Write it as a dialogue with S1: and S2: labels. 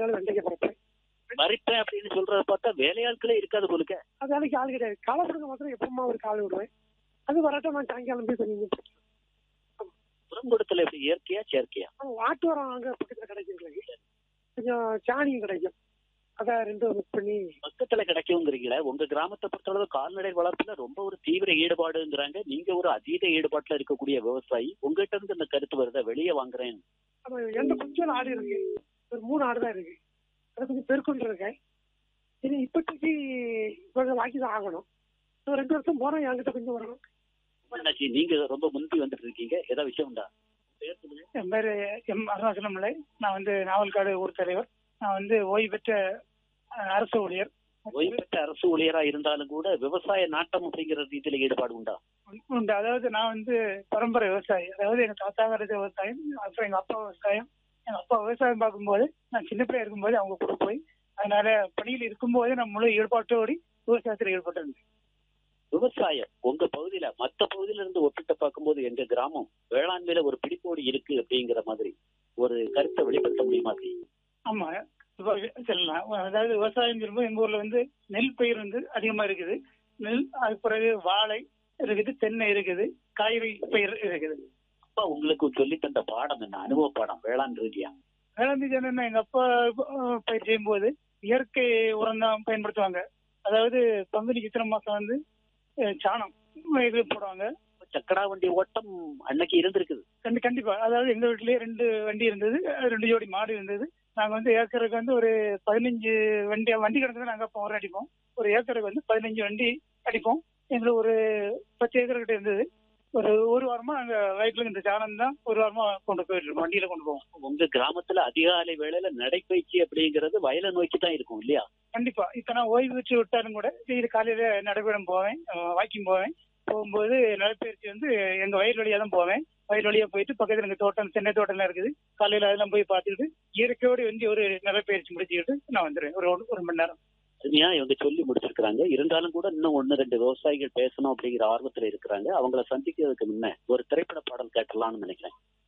S1: அதனால வெண்டைக்காய் பறிப்பேன்
S2: பறிப்பேன் அப்படின்னு சொல்றத பார்த்தா வேலையாட்களே இருக்காது போலுக்க
S1: அது வேலைக்கு ஆள் கிடையாது களை பிடுங்க மாத்திரம் எப்பவுமா ஒரு கால் விடுவேன் அது வரட்டும் நான் சாயங்காலம் போய் கொஞ்சம்
S2: புறம்புடத்துல எப்படி இயற்கையா செயற்கையா
S1: வாட்டு வரம் அங்க பக்கத்துல கிடைக்கும் எங்களுக்கு. கொஞ்சம் சாணியும் கிடைக்கும் அதான் ரெண்டும் மிக்ஸ் பண்ணி
S2: பக்கத்துல கிடைக்குங்கிறீங்களே உங்க கிராமத்தை பொறுத்தளவு கால்நடை வளர்ப்புல ரொம்ப ஒரு தீவிர ஈடுபாடுங்கிறாங்க நீங்க ஒரு அதீத ஈடுபாட்டுல இருக்கக்கூடிய விவசாயி உங்ககிட்ட இருந்து இந்த கருத்து வருதா வெளியே வாங்குறேன்
S1: ஆமா, என்கிட்ட கொஞ்சம் ஆடு இருக்கு ஒரு மூணு ஆடு தான் இருக்கு அது கொஞ்சம் பெருக்கொண்டு இருக்கேன் இது இப்போதைக்கு கொஞ்சம் வாங்கி தான் ஆகணும் இன்னும் ரெண்டு வருஷம் போனா என்கிட்ட கொஞ்சம் வரணும்
S2: என்னாச்சு நீங்க ரொம்ப முந்தி வந்துட்டு இருக்கீங்க ஏதாவது விஷயம் உண்டா
S3: என் பேர் எம் அருணாச்சலம் பிள்ளை நான் வந்து நாவல்காடு ஊர் தலைவர் நான் வந்து ஓய்வு பெற்ற அஹ், அரசு ஊழியர்
S2: ஓய்வு பெற்ற அரசு ஊழியரா இருந்தாலும் கூட விவசாய நாட்டம் அப்படிங்கிற ரீதியில ஈடுபாடு உண்டா
S3: உண்டு அதாவது நான் வந்து பரம்பரை விவசாயி அதாவது எங்க தாத்தா கிடைச்ச விவசாயம் அப்புறம் எங்க அப்பா விவசாயம் எங்க அப்பா விவசாயம் பார்க்கும்போது நான் சின்ன பிள்ளையா இருக்கும்போது அவங்க கூட போய் அதனால பணியில் இருக்கும்போது நான் முழு ஈடுபாட்டோடி விவசாயத்தில் ஈடுபட்டிருந்தேன்
S2: விவசாயம் உங்க பகுதியில மத்த பகுதியில இருந்து ஒப்பிட்டு பார்க்கும்போது எங்க கிராமம் வேளாண்மையில ஒரு பிடிப்போடு இருக்கு அப்படிங்கிற மாதிரி ஒரு கருத்தை வெளிப்படுத்த முடியுமா அப்படி
S3: ஆமா இப்ப சொல்லலாம் அதாவது விவசாயம் சொல்லும்போது எங்க ஊர்ல வந்து நெல் பயிர் வந்து அதிகமா இருக்குது நெல் அது பிறகு வாழை இருக்குது தென்னை இருக்குது காய்கறி பயிர் இருக்குது
S2: அப்பா உங்களுக்கு சொல்லி தந்த பாடம் என்ன அனுபவ பாடம் வேளாண் ரீதியா
S3: வேளாண்மை என்னன்னா எங்க அப்பா அஹ், பயிர் செய்யும் போது இயற்கை உரம் தான் பயன்படுத்துவாங்க அதாவது பங்குனி சித்திரை மாசம் வந்து அஹ், சாணம் இது போடுவாங்க
S2: சக்கரா வண்டி ஓட்டம் அன்னைக்கு இருந்திருக்குது
S3: கண்டி கண்டிப்பா அதாவது எங்க வீட்லயே ரெண்டு வண்டி இருந்தது அஹ், ரெண்டு ஜோடி மாடு இருந்தது நாங்க வந்து ஏக்கருக்கு வந்து ஒரு பதினஞ்சு வண்டி வண்டி கணக்கு நாங்க அப்போ ஒரு அடிப்போம் ஒரு ஏக்கருக்கு வந்து பதினஞ்சு வண்டி அடிப்போம் எங்களுக்கு ஒரு பத்து ஏக்கர் கிட்ட இருந்தது ஒரு ஒரு வாரமா நாங்க வயிற்றுல இந்த சாணம் தான் ஒரு வாரமா கொண்டு போயிட்டு இருக்கோம் வண்டியில கொண்டு போவோம்
S2: உங்க கிராமத்துல அதிகாலை வேளையில நடைப்பயிற்சி அப்படிங்கிறது வயலை நோக்கி தான் இருக்கும் இல்லையா
S3: கண்டிப்பா இப்ப நான் ஓய்வு வச்சு விட்டாலும் கூட இது காலையில நடைபெறும் போவேன் வாக்கிங் போவேன் போகும்போது நடைப்பயிற்சி வந்து எங்க வயல் வழியா தான் போவேன் வயல் வழியா போயிட்டு பக்கத்துல எங்க தோட்டம் தென்னை தோட்டம்லாம் இருக்குது காலையில அதெல்லாம் போய் பார்த்துட்டு இயற்கையோடு வந்து ஒரு நடைப்பயிற்சி முடிச்சுக்கிட்டு நான் வந்துடுவேன் ஒரு ஒரு- ஒரு மணி நேரம்
S2: அருமையா இவங்க சொல்லி முடிச்சிருக்காங்க இருந்தாலும் கூட இன்னும் ஒன்னு ரெண்டு விவசாயிகள் பேசணும் அப்படிங்கிற ஆர்வத்துல இருக்கிறாங்க அவங்கள சந்திக்கிறதுக்கு முன்ன ஒரு திரைப்பட பாடல் கேட்டலாம்னு நினைக்கிறேன்